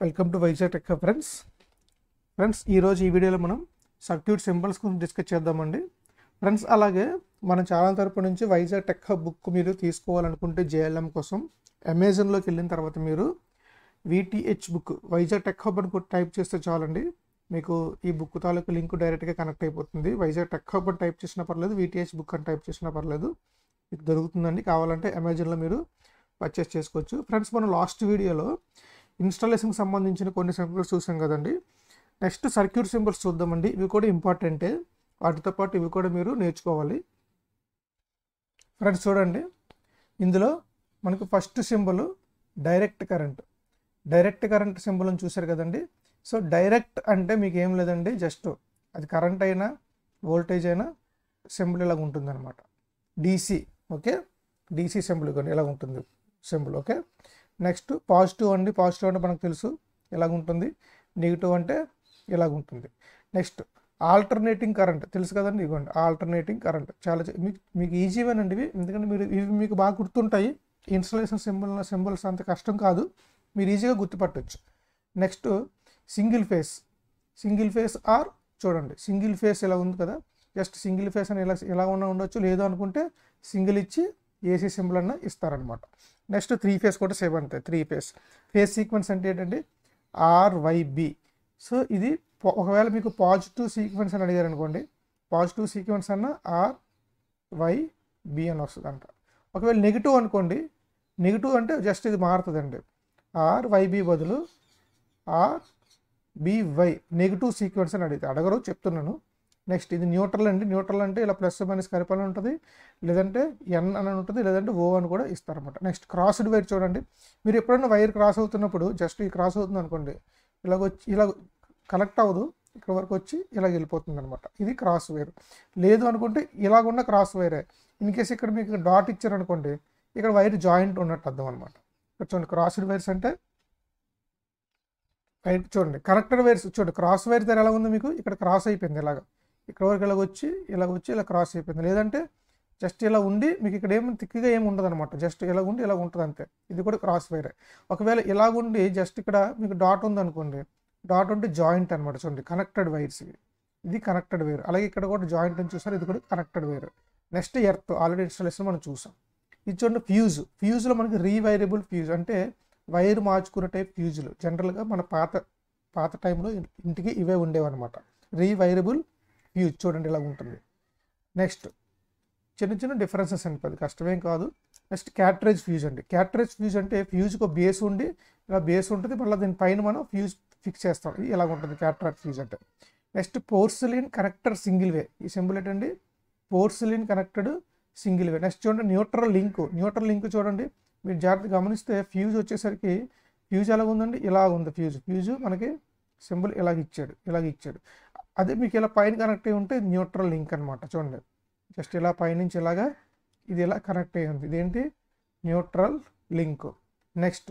welcome to Vizag tech friends friends ఈరోజు ఈ వీడియోలో మనం సర్క్యూట్ సింబల్స్ గురించి డిస్కస్ చేద్దామండి ఫ్రెండ్స్ అలాగే మన ఛానల్ తరపు నుంచి వైజాగ్ టెక్ హబ్ బుక్ మీరు తీసుకోవాలనుకుంటే జేఎల్ఎం కోసం అమెజాన్లోకి వెళ్ళిన తర్వాత మీరు VTH book Vizag tech hub అని కొట్టి టైప్ చేస్తే చాలండి మీకు ఈ బుక్ తాలూకు లింక్ డైరెక్ట్గా కనెక్ట్ అయిపోతుంది వైజాగ్ టెక్ హబ్ అని టైప్ చేసినా పర్లేదు విటిహెచ్ బుక్ అని టైప్ చేసినా పర్లేదు మీకు దొరుకుతుందండి కావాలంటే అమెజాన్లో మీరు పర్చేస్ చేసుకోవచ్చు ఫ్రెండ్స్ మనం లాస్ట్ వీడియోలో ఇన్స్టాలేషన్కి సంబంధించిన కొన్ని సింబల్స్ చూసాం కదండి నెక్స్ట్ సర్క్యూట్ సింబల్స్ చూద్దామండి ఇవి కూడా ఇంపార్టెంటే వాటితో పాటు ఇవి కూడా మీరు నేర్చుకోవాలి ఫ్రెండ్స్ చూడండి ఇందులో మనకు first symbol direct current direct current symbol అని చూశారు కదండి సో డైరెక్ట్ అంటే మీకు ఏం లేదండి జస్ట్ అది కరెంట్ అయినా వోల్టేజ్ అయినా సింబల్ ఇలాగ ఉంటుంది అనమాట డీసీ ఓకే డీసీ సింబల్ కానీ ఇలా ఉంటుంది సింబల్ ఓకే నెక్స్ట్ పాజిటివ్ అండి పాజిటివ్ అంటే మనకు తెలుసు ఇలాగ ఉంటుంది నెగిటివ్ అంటే ఇలాగ ఉంటుంది నెక్స్ట్ ఆల్టర్నేటింగ్ కరెంట్ తెలుసు కదండి ఇవ్వండి ఆల్టర్నేటింగ్ కరెంట్ చాలా చ- మీకు మీకు ఈజీవేనండి ఇవి ఎందుకంటే మీరు ఇవి మీకు బాగా గుర్తుంటాయి ఇన్స్టలేషన్ సింబల్ సింబల్స్ అంత కష్టం కాదు మీరు ఈజీగా గుర్తుపట్టవచ్చు next single phase single phase or చూడండి సింగిల్ ఫేస్ ఇలా ఉంది కదా జస్ట్ సింగిల్ ఫేస్ అని ఇలా ఇలా ఉన్న ఉండొచ్చు లేదు అనుకుంటే సింగిల్ ఇచ్చి ఏసీ సింబల్ అన్న ఇస్తారనమాట నెక్స్ట్ త్రీ ఫేస్ కూడా సేమ్ అంతే త్రీ ఫేస్ ఫేస్ సీక్వెన్స్ అంటే ఏంటంటే ఆర్వైబి సో ఇది పా- ఒకవేళ మీకు పాజిటివ్ సీక్వెన్స్ అని అడిగారు అనుకోండి పాజిటివ్ సీక్వెన్స్ అన్న ఆర్ వై బి అని వస్తుంది అంట ఒకవేళ నెగిటివ్ అనుకోండి నెగిటివ్ అంటే జస్ట్ ఇది మారుతుందండి ఆర్ వైబి బదులు ఆర్ బివై నెగిటివ్ సీక్వెన్స్ అని అడిగితే అడగరు చెప్తున్నాను నెక్స్ట్ ఇది న్యూట్రల్ అండి న్యూట్రల్ అంటే ఇలా ప్లస్ మైనస్ కలిపని ఉంటుంది లేదంటే ఎన్ అని ఉంటుంది లేదంటే ఓ అని కూడా ఇస్తారన్నమాట నెక్స్ట్ క్రాస్డ్ వైర్ చూడండి మీరు ఎప్పుడైనా వైర్ క్రాస్ అవుతున్నప్పుడు జస్ట్ ఈ క్రాస్ అవుతుంది అనుకోండి ఇలాగ వచ్చి ఇలా కనెక్ట్ అవ్వదు ఇక్కడ వరకు వచ్చి ఇలా వెళ్ళిపోతుంది అనమాట ఇది క్రాస్ వైర్ లేదు అనుకుంటే ఇలాగున్న క్రాస్ వైరే ఇన్ కేస్ ఇక్కడ మీకు డాట్ ఇచ్చారనుకోండి ఇక్కడ వైర్ జాయింట్ ఉన్నట్టు అర్థం అనమాట ఇక్కడ చూడండి క్రాస్డ్ వైర్స్ అంటే వైర్ చూడండి కనెక్టెడ్ వైర్స్ చూడండి క్రాస్ వైర్ దగ్గర ఎలా ఉంది మీకు ఇక్కడ క్రాస్ అయిపోయింది ఇలాగ ఇక్కడ వరకు ఇలాగ వచ్చి ఇలా వచ్చి ఇలా క్రాస్ అయిపోయింది లేదంటే జస్ట్ ఇలా ఉండి మీకు ఇక్కడ ఏమి తిక్కిగా ఏమి ఉండదు అనమాట జస్ట్ ఇలా ఉండి ఇలా ఉంటుంది అంతే ఇది కూడా క్రాస్ వైరే ఒకవేళ ఇలాగుండి జస్ట్ ఇక్కడ మీకు డాట్ ఉంది అనుకోండి డాట్ ఉంటే జాయింట్ అనమాట చూడండి కనెక్టెడ్ వైర్స్ ఇవి ఇది కనెక్టెడ్ వైర్ అలాగే ఇక్కడ కూడా జాయింట్ అని చూసారు ఇది కూడా connected wire next earth already installation మనం చూసాం ఇది చూడండి ఫ్యూజ్ ఫ్యూజ్లో మనకి రీవైరబుల్ ఫ్యూజ్ అంటే వైర్ మార్చుకునే టైప్ ఫ్యూజులు జనరల్గా మన పాత పాత టైంలో ఇంటికి ఇవే ఉండేవన్నమాట రీవైరబుల్ ఫ్యూజ్ చూడండి ఇలా ఉంటుంది నెక్స్ట్ చిన్న చిన్న డిఫరెన్సెస్ అండి అది కష్టమేం కాదు నెక్స్ట్ క్యాటరేజ్ ఫ్యూజ్ అండి క్యాటరేజ్ ఫ్యూజ్ అంటే ఫ్యూజ్కి ఒక బేస్ ఉండి ఇలా బేస్ ఉంటుంది మళ్ళీ దీని పైన మనం ఫ్యూజ్ ఫిక్స్ చేస్తాం ఇది ఇలా ఉంటుంది క్యాటరేజ్ ఫ్యూజ్ అంటే next porcelain connector single way ఈ సింబల్ ఏంటండి porcelain connected single way next చూడండి న్యూట్రల్ లింక్ న్యూట్రల్ లింక్ చూడండి మీరు జాగ్రత్త గమనిస్తే ఫ్యూజ్ వచ్చేసరికి ఫ్యూజ్ ఎలా ఉందండి ఇలా ఉంది ఫ్యూజ్ ఫ్యూజ్ మనకి సింబల్ ఇలాగ ఇచ్చాడు ఇలాగ ఇచ్చాడు అదే మీకు ఇలా పైన కనెక్ట్ అయి ఉంటే న్యూట్రల్ లింక్ అనమాట చూడండి జస్ట్ ఇలా పైనుంచి ఇలాగా ఇది ఇలా కనెక్ట్ అయ్యి ఉంది ఇదేంటి న్యూట్రల్ లింక్ నెక్స్ట్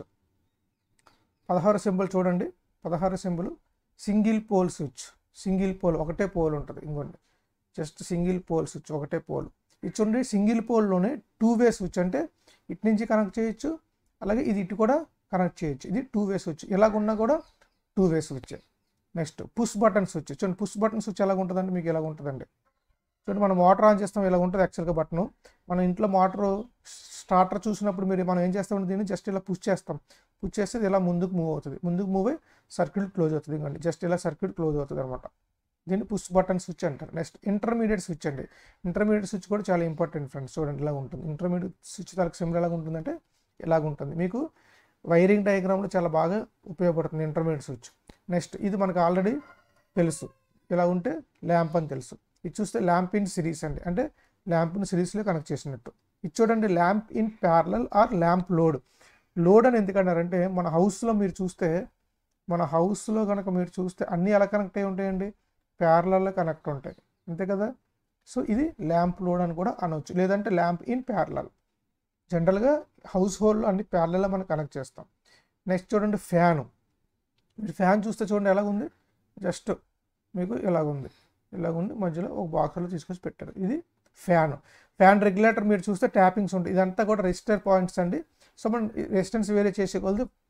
పదహారు సింబల్ చూడండి పదహారు symbol single pole switch single pole ఒకటే పోల్ ఉంటుంది ఇంకోండి జస్ట్ సింగిల్ పోల్ స్విచ్ ఒకటే పోల్ ఇది చూడండి సింగిల్ పోల్లోనే టూ వే స్విచ్ అంటే ఇటు నుంచి కనెక్ట్ చేయొచ్చు అలాగే ఇది ఇటు కూడా కనెక్ట్ చేయొచ్చు ఇది టూ వే స్విచ్ ఇలాగున్నా కూడా two way switch next push button switch చూడండి పుష్ బటన్ స్విచ్ ఎలాగ ఉంటుందండి మీకు ఎలాగ ఉంటుందండి చూడండి మనం మోటార్ ఆన్ చేస్తాం ఇలా ఉంటుంది యాక్చువల్గా బటన్ మన ఇంట్లో మోటార్ స్టార్టర్ చూసినప్పుడు మీరు మనం ఏం చేస్తామంటే దీన్ని జస్ట్ ఇలా పుష్ చేస్తాం పుష్ చేస్తే ఇది ఇలా ముందుకు మూవ్ అవుతుంది ముందుకు మూవ్ అయ్యి సర్క్యూట్ క్లోజ్ అవుతుంది ఇంకోండి జస్ట్ ఇలా సర్క్యూట్ క్లోజ్ అవుతుంది అనమాట దీన్ని పుష్ బటన్ స్విచ్ అంటారు నెక్స్ట్ ఇంటర్మీడియట్ స్విచ్ అండి ఇంటర్మీడియట్ స్విచ్ కూడా చాలా ఇంపార్టెంట్ ఫ్రెండ్స్ చూడండి ఇలా ఉంటుంది ఇంటర్మీడియట్ స్విచ్ దానికి సింబల్ ఎలా ఉంటుందంటే ఇలాగ ఉంటుంది మీకు వైరింగ్ డయాగ్రామ్లో చాలా బాగా ఉపయోగపడుతుంది ఇంటర్మీడియట్ స్విచ్ నెక్స్ట్ ఇది మనకు ఆల్రెడీ తెలుసు ఇలా ఉంటే ల్యాంప్ అని తెలుసు ఇది చూస్తే ల్యాంప్ ఇన్ సిరీస్ అండి అంటే ల్యాంప్ని సిరీస్లో కనెక్ట్ చేసినట్టు ఇది చూడండి lamp in parallel or lamp load load అని ఎందుకన్నారంటే మన హౌస్లో మీరు చూస్తే మన హౌస్లో కనుక మీరు చూస్తే అన్నీ ఎలా కనెక్ట్ అయి ఉంటాయండి ప్యారలల్లో కనెక్ట్ ఉంటాయి అంతే కదా సో ఇది ల్యాంప్ లోడ్ అని కూడా అనవచ్చు లేదంటే ల్యాంప్ ఇన్ ప్యారలల్ జనరల్గా హౌస్ హోల్డ్ అన్ని ప్యారలలో మనం కనెక్ట్ చేస్తాం నెక్స్ట్ చూడండి ఫ్యాను మీరు ఫ్యాన్ చూస్తే చూడండి ఎలాగుంది జస్ట్ మీకు ఇలాగుంది ఇలాగుంది మధ్యలో ఒక బాక్స్లో తీసుకొచ్చి పెట్టారు ఇది ఫ్యాన్ ఫ్యాన్ రెగ్యులేటర్ మీరు చూస్తే ట్యాపింగ్స్ ఉంటాయి ఇదంతా కూడా రెజిస్టర్ పాయింట్స్ అండి సో మనం రెసిస్టెన్స్ వేరే చేసే కొలది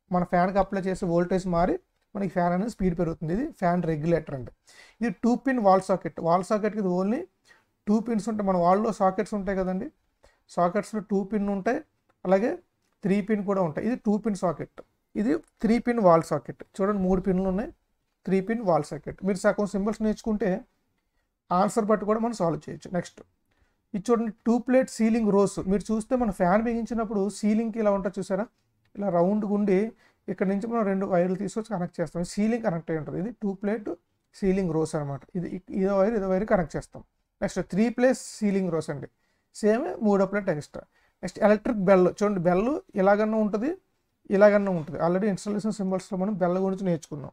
మన ఫ్యాన్కి అప్లై చేసే వోల్టేజ్ మారి మనకి ఫ్యాన్ అనేది స్పీడ్ పెరుగుతుంది ఇది ఫ్యాన్ రెగ్యులేటర్ అండి ఇది two pin wall socket wall సాకెట్కి ఇది ఓన్లీ టూ పిన్స్ ఉంటాయి మన వాల్లో సాకెట్స్ ఉంటాయి కదండి సాకెట్స్లో టూ పిన్ ఉంటాయి అలాగే త్రీ పిన్ కూడా ఉంటాయి ఇది టూ పిన్ సాకెట్ ఇది త్రీ పిన్ వాల్ సాకెట్ చూడండి మూడు పిన్లు ఉన్నాయి త్రీ పిన్ వాల్ సాకెట్ మీరు సగం సింబల్స్ నేర్చుకుంటే ఆన్సర్ బట్టి కూడా మనం సాల్వ్ చేయొచ్చు నెక్స్ట్ ఇది చూడండి టూ ప్లేట్ సీలింగ్ రోస్ మీరు చూస్తే మన ఫ్యాన్ బిగించినప్పుడు సీలింగ్కి ఇలా ఉంటుంది చూసారా ఇలా రౌండ్గా ఉండి ఇక్కడ నుంచి మనం రెండు వైర్లు తీసుకొచ్చి కనెక్ట్ చేస్తాం సీలింగ్ కనెక్ట్ అయి ఉంటుంది ఇది టూ ప్లేట్ సీలింగ్ రోస్ అనమాట ఇది ఇదో వైర్ ఇదో వైర్ కనెక్ట్ చేస్తాం next three place ceiling rose అండి సేమ్ మూడో plate extra next electric bell చూడండి బెల్ ఇలాగన్నా ఉంటుంది ఇలాగన్నా ఉంటుంది ఆల్రెడీ ఇన్స్టాలేషన్ సింబల్స్లో మనం బెల్ గురించి నేర్చుకున్నాం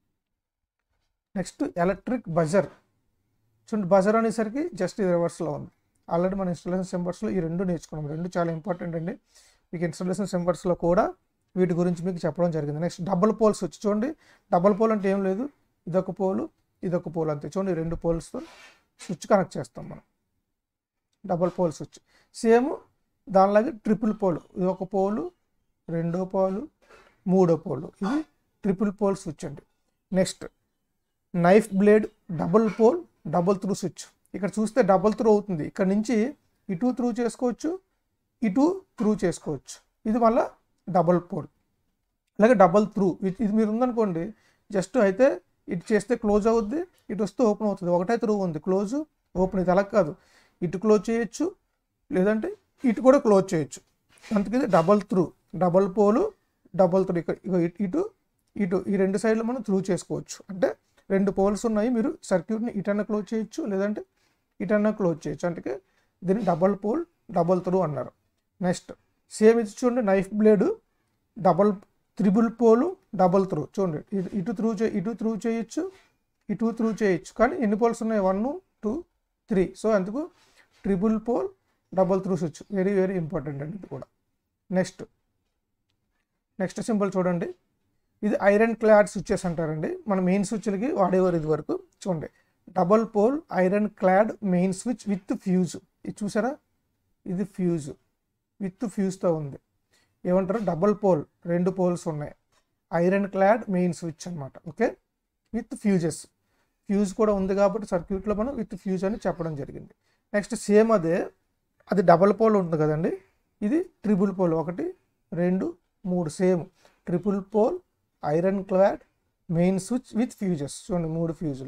నెక్స్ట్ ఎలక్ట్రిక్ బజర్ చూడండి బజర్ అనేసరికి జస్ట్ ఇది రివర్స్లో ఉంది ఆల్రెడీ మన ఇన్స్టాలేషన్ సింబల్స్లో ఈ రెండు నేర్చుకున్నాం రెండు చాలా ఇంపార్టెంట్ అండి మీకు ఇన్స్టాలేషన్ సింబల్స్లో కూడా వీటి గురించి మీకు చెప్పడం జరిగింది నెక్స్ట్ డబుల్ పోల్స్ వచ్చి చూడండి డబుల్ పోల్ అంటే ఏం లేదు ఇదొక పోలు ఇదొక పోల్ అంతే చూడండి ఈ రెండు పోల్స్తో స్విచ్ కనెక్ట్ చేస్తాం మనం డబుల్ పోల్ స్విచ్ సేమ్ దానిలాగే ట్రిపుల్ పోల్ ఇది ఒక పోలు రెండో పోలు మూడో పోలు ఇది ట్రిపుల్ పోల్ స్విచ్ అండి next knife blade double pole double throw switch ఇక్కడ చూస్తే డబుల్ త్రూ అవుతుంది ఇక్కడ నుంచి ఇటు త్రూ చేసుకోవచ్చు ఇటు త్రూ చేసుకోవచ్చు ఇది మళ్ళీ డబుల్ పోల్ అలాగే డబుల్ త్రూ ఇది మీరు ఉందనుకోండి జస్ట్ అయితే ఇటు చేస్తే క్లోజ్ అవుద్ది ఇటు వస్తే ఓపెన్ అవుతుంది ఒకటే త్రూ ఉంది క్లోజ్ ఓపెన్ ఇది అలా కాదు ఇటు క్లోజ్ చేయొచ్చు లేదంటే ఇటు కూడా క్లోజ్ చేయొచ్చు అందుకే ఇది double throw double pole double throw ఇక్కడ ఇగో ఇటు ఇటు ఇటు ఈ రెండు సైడ్లు మనం త్రూ చేసుకోవచ్చు అంటే రెండు పోల్స్ ఉన్నాయి మీరు సర్క్యూట్ని ఇటన్నా క్లోజ్ చేయొచ్చు లేదంటే ఇటన్నా క్లోజ్ చేయొచ్చు అందుకే దీన్ని డబల్ పోల్ డబల్ త్రూ అన్నారు నెక్స్ట్ సేమ్ ఇది చూడండి knife blade double triple pole double throw చూడండి ఇటు ఇటు త్రూ చే ఇటు త్రూ చేయొచ్చు ఇటు త్రూ చేయొచ్చు కానీ ఎన్ని పోల్స్ ఉన్నాయి వన్ టూ త్రీ సో అందుకు triple pole double throw switch very very important అండి ఇది కూడా నెక్స్ట్ నెక్స్ట్ సింబల్ చూడండి ఇది ఐరన్ క్లాడ్ స్విచ్చెస్ అంటారండి మన మెయిన్ స్విచ్లకి వాడేవారు ఇది వరకు చూడండి double pole iron clad main switch with fuse ఇది చూసారా ఇది ఫ్యూజ్ విత్ ఫ్యూజ్తో ఉంది ఏమంటారు డబల్ పోల్ రెండు పోల్స్ ఉన్నాయి ఐరన్ క్లాడ్ మెయిన్ స్విచ్ అనమాట ఓకే విత్ ఫ్యూజెస్ ఫ్యూజ్ కూడా ఉంది కాబట్టి సర్క్యూట్లో మనం విత్ ఫ్యూజ్ అని చెప్పడం జరిగింది నెక్స్ట్ సేమ్ అదే అది డబల్ పోల్ ఉంటుంది కదండి ఇది ట్రిపుల్ పోల్ ఒకటి రెండు మూడు same triple pole iron clad main switch with fuses చూడండి మూడు ఫ్యూజులు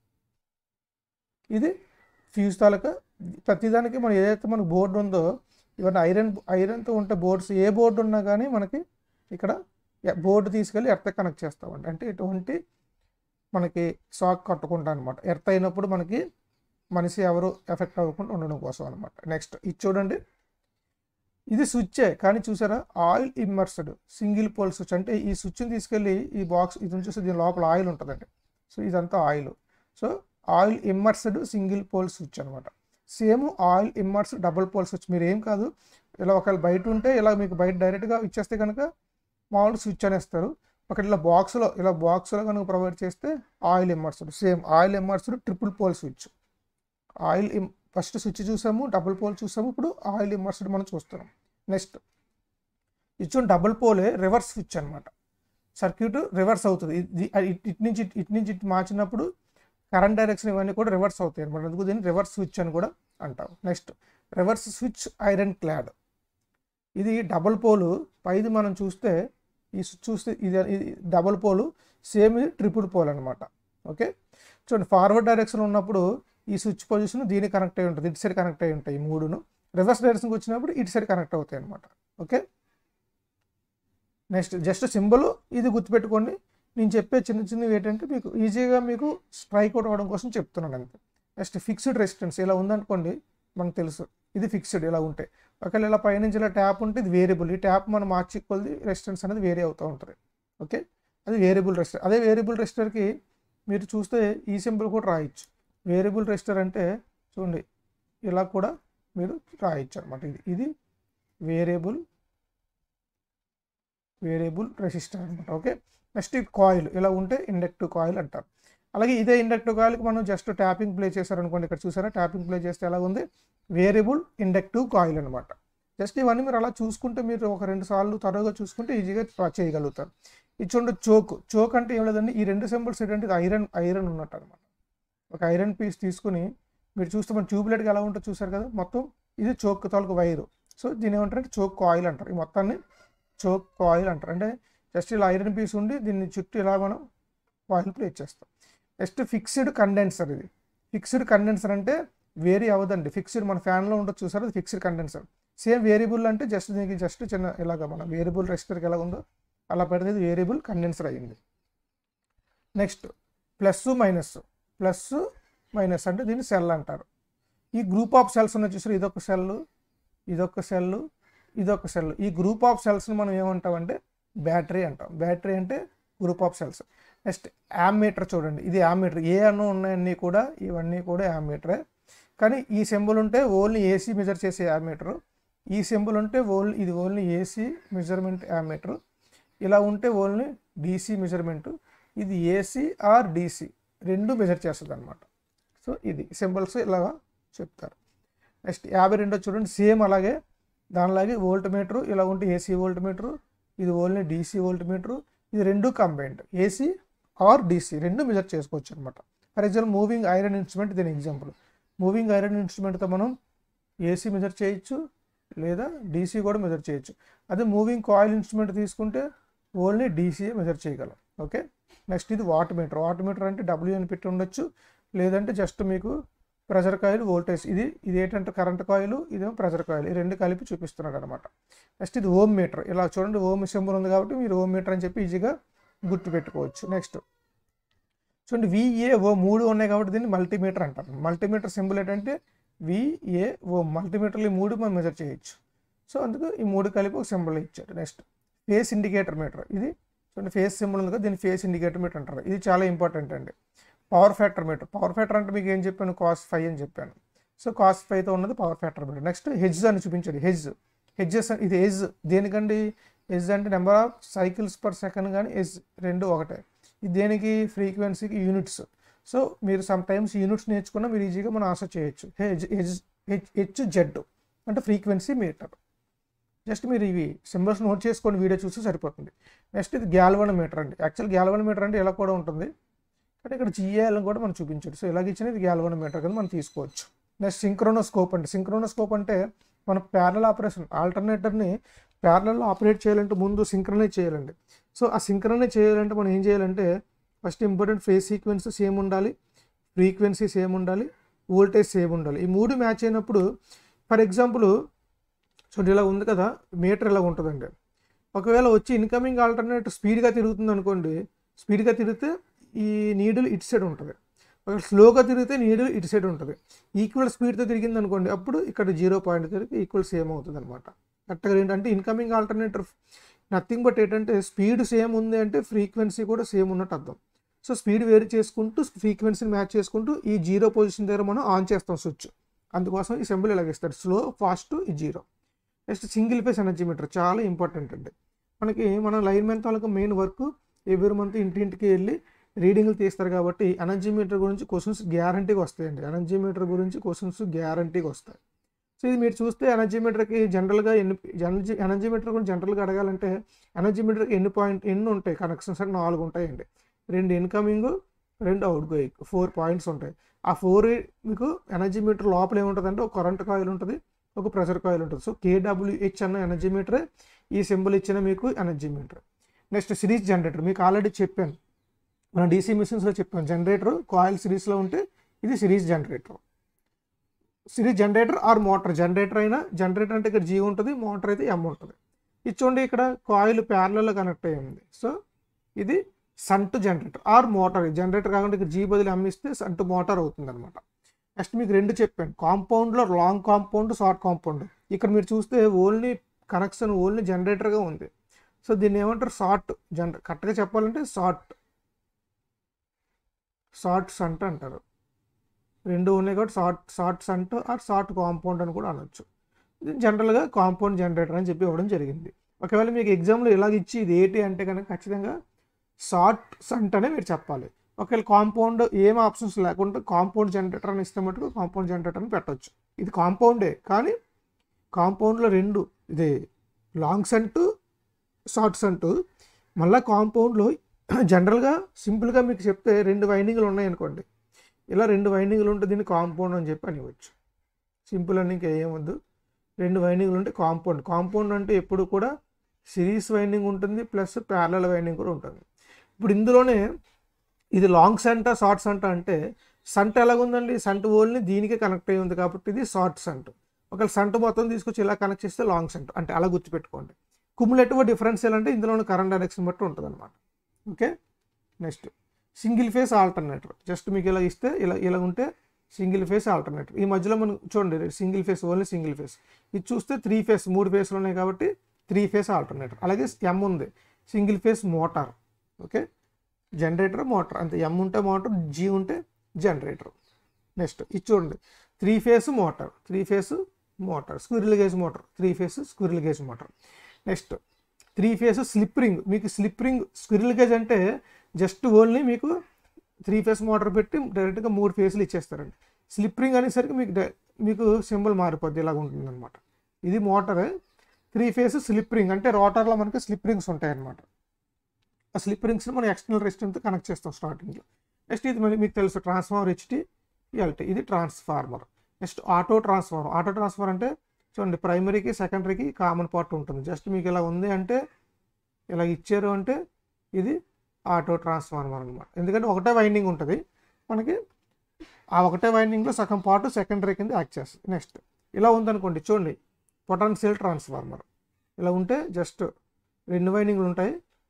ఇది ఫ్యూజ్ తాలూకా ప్రతిదానికి మనం ఏదైతే మనకు బోర్డు ఉందో ఇవన్నీ ఐరన్ ఐరన్తో ఉంటే బోర్డ్స్ ఏ బోర్డు ఉన్నా కానీ మనకి ఇక్కడ బోర్డు తీసుకెళ్ళి ఎర్త్ కనెక్ట్ చేస్తామండి అంటే ఇటువంటి మనకి షాక్ కట్టకుండా అనమాట ఎర్త్ అయినప్పుడు మనకి మనిషి ఎవరు ఎఫెక్ట్ అవ్వకుండా ఉండడం కోసం అనమాట నెక్స్ట్ ఇది చూడండి ఇది స్విచ్చే కానీ చూసారా oil immersed single pole switch అంటే ఈ స్విచ్ని తీసుకెళ్ళి ఈ బాక్స్ ఇది చూస్తే దీని లోపల ఆయిల్ ఉంటుందండి సో ఇదంతా oil so oil immersed single pole switch అనమాట same oil immerse double pole switch మీరు ఏం కాదు ఇలా ఒకవేళ బయట ఉంటే ఇలా మీకు బయట డైరెక్ట్గా ఇచ్చేస్తే కనుక మామూలు స్విచ్ అనేస్తారు ఒకటి ఇలా బాక్స్లో ఇలా బాక్స్లో కనుక ప్రొవైడ్ చేస్తే oil immersed same oil immersed triple pole switch oil ఇమ్ ఫస్ట్ స్విచ్ చూసాము డబుల్ పోల్ చూసాము ఇప్పుడు ఆయిల్ ఇమ్మర్స్డ్ మనం చూస్తున్నాం నెక్స్ట్ ఇచ్చిన డబుల్ పోలే రివర్స్ స్విచ్ అనమాట సర్క్యూట్ రివర్స్ అవుతుంది ఇది ఇటు నుంచి ఇటు నుంచి ఇటు మార్చినప్పుడు కరెంట్ డైరెక్షన్ ఇవన్నీ కూడా రివర్స్ అవుతాయి అనమాట అందుకు దీన్ని రివర్స్ స్విచ్ అని కూడా అంటాం next reverse switch iron clad ఇది డబుల్ పోలు పైది మనం చూస్తే ఈ స్విచ్ చూస్తే ఇది ఇది డబుల్ పోలు సేమ్ ఇది ట్రిపుల్ పోల్ అనమాట ఓకే చూడండి ఫార్వర్డ్ డైరెక్షన్ ఉన్నప్పుడు ఈ స్విచ్ పొజిషన్ దీనికి కనెక్ట్ అయి ఉంటుంది ఇటు సైడ్ కనెక్ట్ అయి ఉంటాయి ఈ మూడును రివర్స్ డైరెక్షన్కి వచ్చినప్పుడు ఇటు సైడ్ కనెక్ట్ అవుతాయి అనమాట ఓకే నెక్స్ట్ జస్ట్ సింబల్ ఇది గుర్తుపెట్టుకోండి నేను చెప్పే చిన్న చిన్నవి ఏంటంటే మీకు ఈజీగా మీకు స్ట్రైక్ అవుట్ అవ్వడం కోసం చెప్తున్నాను అంతే నెక్స్ట్ ఫిక్స్డ్ రెసిస్టెన్స్ ఇలా ఉందనుకోండి మనకు తెలుసు ఇది ఫిక్స్డ్ ఇలా ఉంటాయి ఒకవేళ ఇలా పైనుంచి ఇలా ట్యాప్ ఉంటే ఇది వేరియబుల్ ఈ ట్యాప్ మనం మార్చి కొద్ది రెసిస్టెన్స్ అనేది వేరీ అవుతూ ఉంటుంది ఓకే అది వేరియబుల్ రెసిస్టర్ అదే వేరియబుల్ రెసిస్టర్కి మీరు చూస్తే ఈ సింబల్ కూడా రాయొచ్చు వేరియబుల్ రెసిస్టర్ అంటే చూడండి ఇలా కూడా మీరు రాయొచ్చు అనమాట ఇది ఇది వేరియబుల్ వేరియబుల్ రెసిస్టర్ అనమాట ఓకే నెక్స్ట్ ఇది కాయిల్ ఇలా ఉంటే ఇండక్టివ్ కాయిల్ అంటారు అలాగే ఇదే ఇండక్టివ్ కాయిల్కి మనం జస్ట్ ట్యాపింగ్ ప్లే చేశారనుకోండి ఇక్కడ చూసారా ట్యాపింగ్ ప్లే చేస్తే ఎలా ఉంది వేరియబుల్ ఇండక్టివ్ కాయిల్ అనమాట జస్ట్ ఇవన్నీ మీరు అలా చూసుకుంటే మీరు ఒక రెండు సార్లు త్వరగా చూసుకుంటే ఈజీగా డ్రా చేయగలుగుతారు ఇది చూడండి చోక్ చోక్ అంటే ఏం లేదండి ఈ రెండు సింబల్స్ ఏంటంటే ఇది ఐరన్ ఐరన్ ఉన్నట్టు అనమాట ఒక ఐరన్ పీస్ తీసుకుని మీరు చూస్తే మన ట్యూబ్లెట్గా ఎలా ఉంటుందో చూసారు కదా మొత్తం ఇది చోక్ తాలూకు వైరు సో దీని ఏమంటారంటే చోక్ కాయిల్ అంటారు ఈ మొత్తాన్ని చోక్ కాయిల్ అంటారు అంటే జస్ట్ ఇలా ఐరన్ పీస్ ఉండి దీన్ని చుట్టూ ఇలా మనం కాయిల్ ప్లేట్ చేస్తాం నెక్స్ట్ ఫిక్స్డ్ కండెన్సర్ ఇది ఫిక్స్డ్ కండెన్సర్ అంటే వేరీ అవ్వదండి ఫిక్స్డ్ మన ఫ్యాన్లో ఉండదు చూసారు అది ఫిక్స్డ్ కండెన్సర్ సేమ్ వేరియబుల్ అంటే జస్ట్ దీనికి జస్ట్ చిన్న ఇలాగ మన వేరియబుల్ రెసిస్టర్కి ఎలా ఉందో అలా పెడితే ఇది వేరియబుల్ కండెన్సర్ అయ్యింది next plus minus plus minus అంటే దీన్ని సెల్ అంటారు ఈ గ్రూప్ ఆఫ్ సెల్స్ ఉన్న చూసారు ఇదొక సెల్ ఇదొక సెల్ ఇదొక సెల్ ఈ గ్రూప్ ఆఫ్ సెల్స్ని మనం ఏమంటామంటే బ్యాటరీ అంటాం బ్యాటరీ అంటే group of cells next ammeter చూడండి ఇది యామ్మీటర్ ఏ అన్నో ఉన్నాయన్నీ కూడా ఇవన్నీ కూడా యామ్మీటరే కానీ ఈ సింబల్ ఉంటే ఓన్లీ ఏసీ మెజర్ చేసే యామ్మీటర్ ఈ సింబల్ ఉంటే ఓన్లీ ఇది ఓన్లీ ఏసీ మెజర్మెంట్ యామ్మీటర్ ఇలా ఉంటే ఓన్లీ డీసీ మెజర్మెంట్ ఇది ఏసీ ఆర్ డీసీ రెండు మెజర్ చేస్తుంది అనమాట సో ఇది సింబల్స్ ఇలాగా చెప్తారు నెక్స్ట్ యాభై రెండో చూడండి సేమ్ అలాగే దానిలాగే వోల్ట్ మీటరు ఇలా ఉంటే ఏసీ వోల్ట్ మీటరు ఇది ఓన్లీ డీసీ వోల్ట్ మీటరు ఇది రెండు కంబైన్డ్ ఏసీ ఆర్ డీసీ రెండు మెజర్ చేసుకోవచ్చు అనమాట for example moving iron instrument దీని ఎగ్జాంపుల్ మూవింగ్ ఐరన్ ఇన్స్ట్రుమెంట్తో మనం ఏసీ మెజర్ చేయొచ్చు లేదా డీసీ కూడా మెజర్ చేయొచ్చు అదే మూవింగ్ కాయిల్ ఇన్స్ట్రుమెంట్ తీసుకుంటే ఓన్లీ డీసీఏ మెజర్ చేయగలం ఓకే నెక్స్ట్ ఇది వాట్ మీటర్ వాట్ మీటర్ అంటే డబ్ల్యూ అని పెట్టి ఉండొచ్చు లేదంటే జస్ట్ మీకు ప్రెషర్ కాయిల్ వోల్టేజ్ ఇది ఇది ఏంటంటే కరెంట్ కాయిల్ ఇదేమో ప్రెషర్ కాయిల్ ఈ రెండు కలిపి చూపిస్తున్నాడు అనమాట నెక్స్ట్ ఇది ఓమ్ మీటర్ ఇలా చూడండి ఓమ్ సింబల్ ఉంది కాబట్టి మీరు ఓమ్ మీటర్ అని చెప్పి ఈజీగా గుర్తుపెట్టుకోవచ్చు నెక్స్ట్ చూడండి విఏఓ మూడు ఉన్నాయి కాబట్టి దీన్ని మల్టీమీటర్ అంటారు మల్టీమీటర్ సింబల్ ఏంటంటే విఏఓ మల్టీమీటర్లు ఈ మూడు మనం మెజర్ చేయొచ్చు సో అందుకు ఈ మూడు కలిపి ఒక సింబల్ ఇచ్చారు నెక్స్ట్ ఫేస్ ఇండికేటర్ మీటర్ ఇది చూడండి ఫేస్ సింబల్ ఉంది కదా దీన్ని ఫేస్ ఇండికేటర్ మీటర్ అంటారు ఇది చాలా ఇంపార్టెంట్ అండి power factor meter power factor అంటే మీకు ఏం చెప్పాను కాస్ ఫైవ్ అని చెప్పాను సో కాస్ ఫైవ్తో ఉన్నది power factor metre next he's అని చూపించాడు హెజ్ హెడ్జెస్ ఇది హెజ్ దేనికండి హెజ్ అంటే number of cycles per second కానీ హెజ్ రెండు ఒకటే ఇది దేనికి ఫ్రీక్వెన్సీకి యూనిట్స్ సో మీరు సమ్ టైమ్స్ యూనిట్స్ నేర్చుకున్నా మీరు ఈజీగా మనం ఆన్సర్ చేయొచ్చు he's he's H H Z అంటే ఫ్రీక్వెన్సీ మీటర్ జస్ట్ మీరు ఇవి సింబల్స్ నోట్ చేసుకొని వీడియో చూస్తే సరిపోతుంది నెక్స్ట్ ఇది గ్యాల్వన్ మీటర్ అండి యాక్చువల్ గ్యాల్వన్ మీటర్ అంటే ఇలా కూడా ఉంటుంది కానీ ఇక్కడ జిఏఎల్ కూడా మనం చూపించాడు సో ఇలాగ ఇచ్చిన ఇది గ్యాల్వన్ మీటర్ కింద మనం తీసుకోవచ్చు నెక్స్ట్ సింక్రోనోస్కోప్ అంటే సింక్రోనోస్కోప్ అంటే మన ప్యారల్ ఆపరేషన్ ఆల్టర్నేటర్ని ప్యారలలో ఆపరేట్ చేయాలంటే ముందు సింక్రనైజ్ చేయాలండి సో ఆ సింక్రనైజ్ చేయాలంటే మనం ఏం చేయాలంటే first important phase sequence same ఉండాలి ఫ్రీక్వెన్సీ సేమ్ ఉండాలి వోల్టేజ్ సేమ్ ఉండాలి ఈ మూడు మ్యాచ్ అయినప్పుడు ఫర్ ఎగ్జాంపుల్ చూడండి ఇలా ఉంది కదా మీటర్ ఇలా ఉంటుందండి ఒకవేళ వచ్చి ఇన్కమింగ్ ఆల్టర్నేట్ స్పీడ్గా తిరుగుతుంది అనుకోండి స్పీడ్గా తిరిగితే ఈ నీడిల్ ఇటు సైడ్ ఉంటుంది ఒకవేళ స్లోగా తిరిగితే నీడిల్ ఇటు సైడ్ ఉంటుంది ఈక్వల్ స్పీడ్తో తిరిగింది అనుకోండి అప్పుడు ఇక్కడ జీరో పాయింట్ తిరిగి ఈక్వల్ సేమ్ అవుతుంది అనమాట కరెక్ట్గా ఏంటంటే ఇన్కమింగ్ ఆల్టర్నేటర్ నథింగ్ బట్ ఏంటంటే స్పీడ్ సేమ్ ఉంది అంటే ఫ్రీక్వెన్సీ కూడా సేమ్ ఉన్నట్టు అర్థం సో స్పీడ్ వేరు చేసుకుంటూ ఫ్రీక్వెన్సీని మ్యాచ్ చేసుకుంటూ ఈ జీరో పొజిషన్ దగ్గర మనం ఆన్ చేస్తాం స్విచ్ అందుకోసం ఈ సింబల్ ఇలాగ ఇస్తారు స్లో ఫాస్ట్ ఈ zero next single phase energy meter చాలా ఇంపార్టెంట్ అండి మనకి మన లైన్ మెన్ తాలూకా మెయిన్ వర్క్ ఎవ్రీ మంత్ ఇంటింటికి వెళ్ళి రీడింగ్లు తీస్తారు కాబట్టి ఎనర్జీ మీటర్ గురించి క్వశ్చన్స్ గ్యారంటీగా వస్తాయండి ఎనర్జీ మీటర్ గురించి క్వశ్చన్స్ గ్యారంటీగా వస్తాయి సో ఇది మీరు చూస్తే ఎనర్జీ మీటర్కి జనరల్గా ఎన్ని ఎనర్జీ ఎనర్జీ మీటర్ గురించి జనరల్గా అడగాలంటే ఎనర్జీ మీటర్కి ఎన్ని పాయింట్ ఎన్ని ఉంటాయి కనెక్షన్స్ అంటే నాలుగు ఉంటాయండి రెండు ఇన్కమింగ్ రెండు అవుట్ గోయింగ్ ఫోర్ పాయింట్స్ ఉంటాయి ఆ ఫోర్ మీకు ఎనర్జీ మీటర్ లోపల ఏముంటుంది అంటే ఒక కరెంట్ కాయిల్ ఉంటుంది ఒక ప్రెషర్ కాయిల్ ఉంటుంది సో కేడబ్ల్యూహెచ్ అన్న ఎనర్జీ మీటరే ఈ సింబల్ ఇచ్చిన మీకు energy meter next series generator మీకు ఆల్రెడీ చెప్పాను మన డీసీ మిషన్స్లో చెప్పాను జనరేటర్ కాయిల్ సిరీస్లో ఉంటే ఇది series generator series generator or motor generator అయినా జనరేటర్ అంటే ఇక్కడ జీ ఉంటుంది మోటార్ అయితే ఎం ఉంటుంది ఇది చూడండి ఇక్కడ కాయిల్ ప్యారలలో కనెక్ట్ అయ్యి ఉంది సో ఇది shunt generator or motor generator కాకుండా ఇక్కడ జీ బదులు ఎం ఇస్తే సంట్ మోటార్ అవుతుంది అనమాట నెక్స్ట్ మీకు రెండు చెప్పాను కాంపౌండ్లో లాంగ్ కాంపౌండ్ షార్ట్ కాంపౌండ్ ఇక్కడ మీరు చూస్తే ఓన్లీ కనెక్షన్ ఓన్లీ జనరేటర్గా ఉంది సో దీన్ని ఏమంటారు షార్ట్ జనరే కరెక్ట్గా చెప్పాలంటే షార్ట్ షార్ట్ సంట్ అంటారు రెండు ఉన్నాయి కాబట్టి short short shunt or short compound అని కూడా అనొచ్చు ఇది జనరల్గా కాంపౌండ్ జనరేటర్ అని చెప్పి ఇవ్వడం జరిగింది ఒకవేళ మీకు ఎగ్జామ్లో ఇలాగ ఇచ్చి ఇది ఏంటి అంటే కనుక ఖచ్చితంగా షార్ట్ సంట్ అనే మీరు చెప్పాలి ఒకవేళ కాంపౌండ్ ఏం ఆప్షన్స్ లేకుండా కాంపౌండ్ జనరేటర్ అని ఇస్తే మటుకు కాంపౌండ్ జనరేటర్ అని పెట్టవచ్చు ఇది కాంపౌండే కానీ కాంపౌండ్లో రెండు ఇది లాంగ్ సంటు షార్ట్ సంటు మళ్ళీ కాంపౌండ్లో జనరల్గా సింపుల్గా మీకు చెప్తే రెండు వైండింగ్లు ఉన్నాయనుకోండి ఇలా రెండు వైండింగ్లు ఉంటే దీన్ని కాంపౌండ్ అని చెప్పి అనివచ్చు సింపుల్ అని ఇంకా ఏమొద్దు రెండు వైండింగ్లు ఉంటే కాంపౌండ్ కాంపౌండ్ అంటే ఎప్పుడు కూడా సిరీస్ వైండింగ్ ఉంటుంది ప్లస్ ప్యారల వైండింగ్ కూడా ఉంటుంది ఇప్పుడు ఇందులోనే ఇది లాంగ్ సంట షార్ట్ సంట అంటే సంట ఎలాగుందండి సంట ఓల్ని దీనికి కనెక్ట్ అయి ఉంది కాబట్టి ఇది షార్ట్ సంట్ ఒకవేళ సంట మొత్తం తీసుకొచ్చి ఇలా కనెక్ట్ చేస్తే లాంగ్ సంట్ అంటే అలా గుర్తుపెట్టుకోండి కుములేటివ్ డిఫరెన్షియల్ అంటే ఇందులోని కరెంట్ డైరెక్షన్ బట్టి ఉంటుంది అనమాట okay next single phase alternator just మీకు ఇలా ఇస్తే ఇలా ఇలా ఉంటే సింగిల్ ఫేస్ ఆల్టర్నేటర్ ఈ మధ్యలో మనం చూడండి single phase only single phase ఇది చూస్తే త్రీ ఫేస్ మూడు ఫేస్లు ఉన్నాయి కాబట్టి త్రీ ఫేస్ ఆల్టర్నేటర్ అలాగే ఎం ఉంది single phase motor okay generator motor అంతే ఎం ఉంటే మోటార్ జీ ఉంటే జనరేటర్ నెక్స్ట్ ఇది చూడండి three phase motor three phase motor squirrel cage motor three phase squirrel cage motor next three phase slip ring మీకు స్లిప్ రింగ్ స్క్విరిల్ గేజ్ అంటే just only మీకు త్రీ ఫేస్ మోటార్ పెట్టి డైరెక్ట్గా మూడు ఫేస్లు ఇచ్చేస్తారండి స్లిప్ రింగ్ అనేసరికి మీకు డై- మీకు symbol మారిపోద్ది ఇలాగ ఉంటుంది అనమాట ఇది motor three phase slip ring అంటే రోటర్లో మనకి స్లిప్ రింగ్స్ ఉంటాయి అన్నమాట ఆ స్లిప్ రింగ్స్ని మనం ఎక్స్టర్నల్ రెసిస్టెంట్తో కనెక్ట్ చేస్తాం స్టార్టింగ్లో నెక్స్ట్ ఇది మరి మీకు తెలుసు ట్రాన్స్ఫార్మర్ హెచ్టి ఎల్టీ ఇది transformer next auto transformer auto transformer అంటే చూడండి ప్రైమరీకి సెకండరీకి కామన్ పార్ట్ ఉంటుంది జస్ట్ మీకు ఇలా ఉంది అంటే ఇలా ఇచ్చారు అంటే ఇది ఆటో ట్రాన్స్ఫార్మర్ అనమాట ఎందుకంటే ఒకటే వైండింగ్ ఉంటుంది మనకి ఆ ఒకటే వైండింగ్లో సగం పార్ట్ సెకండరీ కింద యాక్ట్ చేస్తుంది నెక్స్ట్ ఇలా ఉందనుకోండి చూడండి పొటెన్షియల్ ట్రాన్స్ఫార్మర్ ఇలా ఉంటే జస్ట్ రెండు వైండింగ్లు ఉంటాయి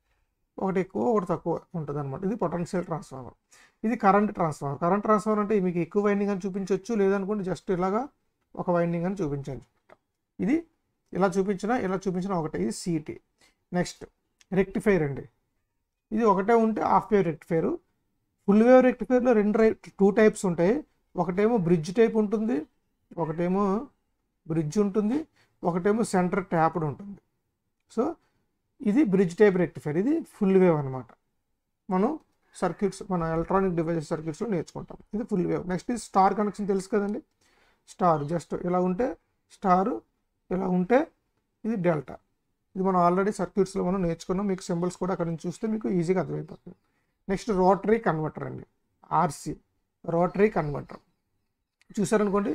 ఒకటి ఎక్కువ ఒకటి తక్కువ ఉంటుంది అనమాట ఇది పొటెన్షియల్ ట్రాన్స్ఫార్మర్ ఇది కరెంట్ ట్రాన్స్ఫార్మర్ కరెంట్ ట్రాన్స్ఫార్మర్ అంటే మీకు ఎక్కువ వైండింగ్ అని చూపించవచ్చు లేదనుకోండి జస్ట్ ఇలాగా ఒక వైండింగ్ అని చూపించవచ్చు ఇది ఇలా చూపించినా ఇలా చూపించినా ఒకటే ఇది సిటీ నెక్స్ట్ రెక్టిఫైర్ అండి ఇది ఒకటే ఉంటే half wave rectifier full wave రెక్టిఫైర్లో రెండు రై టూ టైప్స్ ఉంటాయి ఒకటేమో బ్రిడ్జ్ టైప్ ఉంటుంది ఒకటేమో బ్రిడ్జ్ ఉంటుంది ఒకటేమో సెంటర్ ట్యాప్డ్ ఉంటుంది సో ఇది బ్రిడ్జ్ టైప్ రెక్టిఫైర్ ఇది ఫుల్ వేవ్ అనమాట మనం సర్క్యూట్స్ మన ఎలక్ట్రానిక్ డివైసెస్ సర్క్యూట్స్లో నేర్చుకుంటాం ఇది ఫుల్ వేవ్ నెక్స్ట్ ఇది స్టార్ కనెక్షన్ తెలుసు కదండి స్టార్ జస్ట్ ఇలా ఉంటే స్టారు ఇలా ఉంటే ఇది డెల్టా ఇది మనం ఆల్రెడీ సర్క్యూట్స్లో మనం నేర్చుకున్నాం మీకు సింబల్స్ కూడా అక్కడ నుంచి చూస్తే మీకు ఈజీగా అర్థమైపోతుంది నెక్స్ట్ రోటరీ కన్వర్టర్ అండి ఆర్సి రోటరీ కన్వర్టర్ చూసారనుకోండి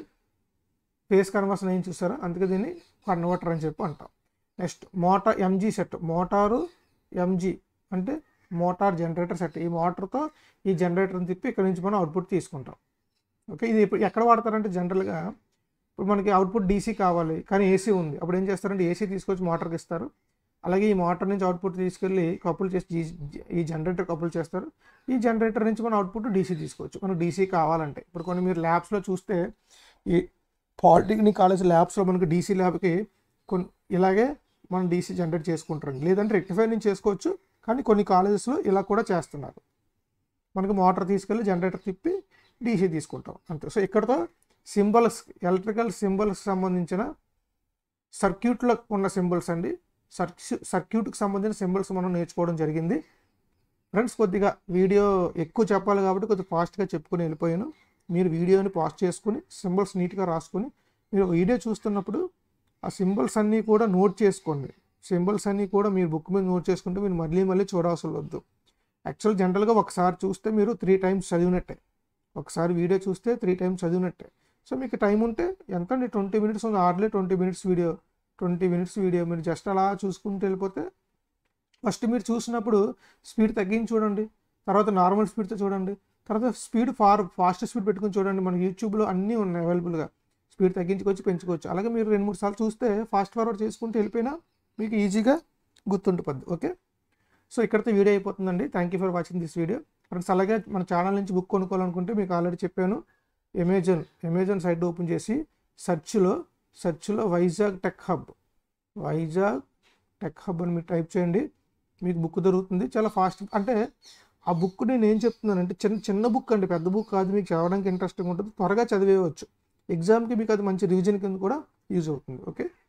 ఫేస్ కన్వర్షన్ ఏం చూసారా అందుకే దీన్ని కన్వర్టర్ అని చెప్పి అంటాం next motor MG set motor MG అంటే మోటార్ జనరేటర్ సెట్ ఈ మోటార్తో ఈ జనరేటర్ని తిప్పి ఇక్కడ నుంచి మనం అవుట్పుట్ తీసుకుంటాం ఓకే ఇది ఇప్పుడు ఎక్కడ వాడతారంటే జనరల్గా ఇప్పుడు మనకి అవుట్పుట్ డీసీ కావాలి కానీ ఏసీ ఉంది అప్పుడు ఏం చేస్తారంటే ఏసీ తీసుకొచ్చి మోటార్కి ఇస్తారు అలాగే ఈ మోటార్ నుంచి అవుట్పుట్ తీసుకెళ్ళి కపుల్ చేసి జీ- ఈ జనరేటర్ కపుల్ చేస్తారు ఈ జనరేటర్ నుంచి మనం అవుట్పుట్ డీసీ తీసుకోవచ్చు మనకు డీసీ కావాలంటే ఇప్పుడు కొన్ని మీరు ల్యాబ్స్లో చూస్తే ఈ పాలిటెక్నిక్ కాలేజ్ ల్యాబ్స్లో మనకి డీసీ ల్యాబ్కి కొన్ని ఇలాగే మనం డీసీ జనరేట్ చేసుకుంటారు లేదంటే రెక్టిఫై నుంచి చేసుకోవచ్చు కానీ కొన్ని కాలేజెస్లో ఇలా కూడా చేస్తున్నారు మనకి మోటార్ తీసుకెళ్ళి జనరేటర్ తిప్పి డీసీ తీసుకుంటాం అంతే సో ఇక్కడతో సింబల్స్ ఎలక్ట్రికల్ సింబల్స్కి సంబంధించిన సర్క్యూట్లో ఉన్న సింబల్స్ అండి సర్క్యూ సర్క్యూట్కి సంబంధించిన సింబల్స్ మనం నేర్చుకోవడం జరిగింది ఫ్రెండ్స్ కొద్దిగా వీడియో ఎక్కువ చెప్పాలి కాబట్టి కొద్దిగా ఫాస్ట్గా చెప్పుకుని వెళ్ళిపోయాను మీరు వీడియోని పాస్ట్ చేసుకుని సింబల్స్ నీట్గా రాసుకొని మీరు వీడియో చూస్తున్నప్పుడు ఆ సింబల్స్ అన్నీ కూడా నోట్ చేసుకోండి సింబల్స్ అన్నీ కూడా మీరు బుక్ మీద నోట్ చేసుకుంటే మీరు మళ్ళీ మళ్ళీ చూడవసరం వద్దు యాక్చువల్ జనరల్గా ఒకసారి చూస్తే మీరు త్రీ టైమ్స్ చదివినట్టే ఒకసారి వీడియో చూస్తే త్రీ టైమ్స్ చదివినట్టే సో మీకు టైం ఉంటే ఎంత అండి ట్వంటీ మినిట్స్ ఉంది ఆర్లే twenty minutes video twenty minutes video మీరు జస్ట్ అలా చూసుకుంటూ వెళ్ళిపోతే ఫస్ట్ మీరు చూసినప్పుడు స్పీడ్ తగ్గించి చూడండి తర్వాత నార్మల్ స్పీడ్తో చూడండి తర్వాత స్పీడ్ ఫార్ ఫాస్ట్ స్పీడ్ పెట్టుకుని చూడండి మన యూట్యూబ్లో అన్నీ ఉన్నాయి అవైలబుల్గా స్పీడ్ తగ్గించుకోవచ్చు పెంచుకోవచ్చు అలాగే మీరు రెండు మూడు సార్లు చూస్తే ఫాస్ట్ ఫార్వర్డ్ చేసుకుంటూ వెళ్ళిపోయినా మీకు ఈజీగా గుర్తుండిపోద్ది ఓకే సో ఇక్కడితో వీడియో అయిపోతుందండి thank you for watching this video friends అలాగే మన ఛానల్ నుంచి బుక్ కొనుక్కోవాలనుకుంటే మీకు ఆల్రెడీ చెప్పాను అమెజాన్ అమెజాన్ సైట్ ఓపెన్ చేసి సెర్చ్లో సెర్చ్లో Vizag tech hub Vizag tech hub అని మీరు టైప్ చేయండి మీకు బుక్ దొరుకుతుంది చాలా ఫాస్ట్ అంటే ఆ బుక్ నేను ఏం చెప్తున్నానంటే చిన్న చిన్న బుక్ అండి పెద్ద బుక్ కాదు మీకు చదవడానికి ఇంట్రెస్టింగ్ ఉంటుంది త్వరగా చదివేయవచ్చు ఎగ్జామ్కి మీకు అది మంచి రివిజన్ కింద కూడా యూజ్ అవుతుంది ఓకే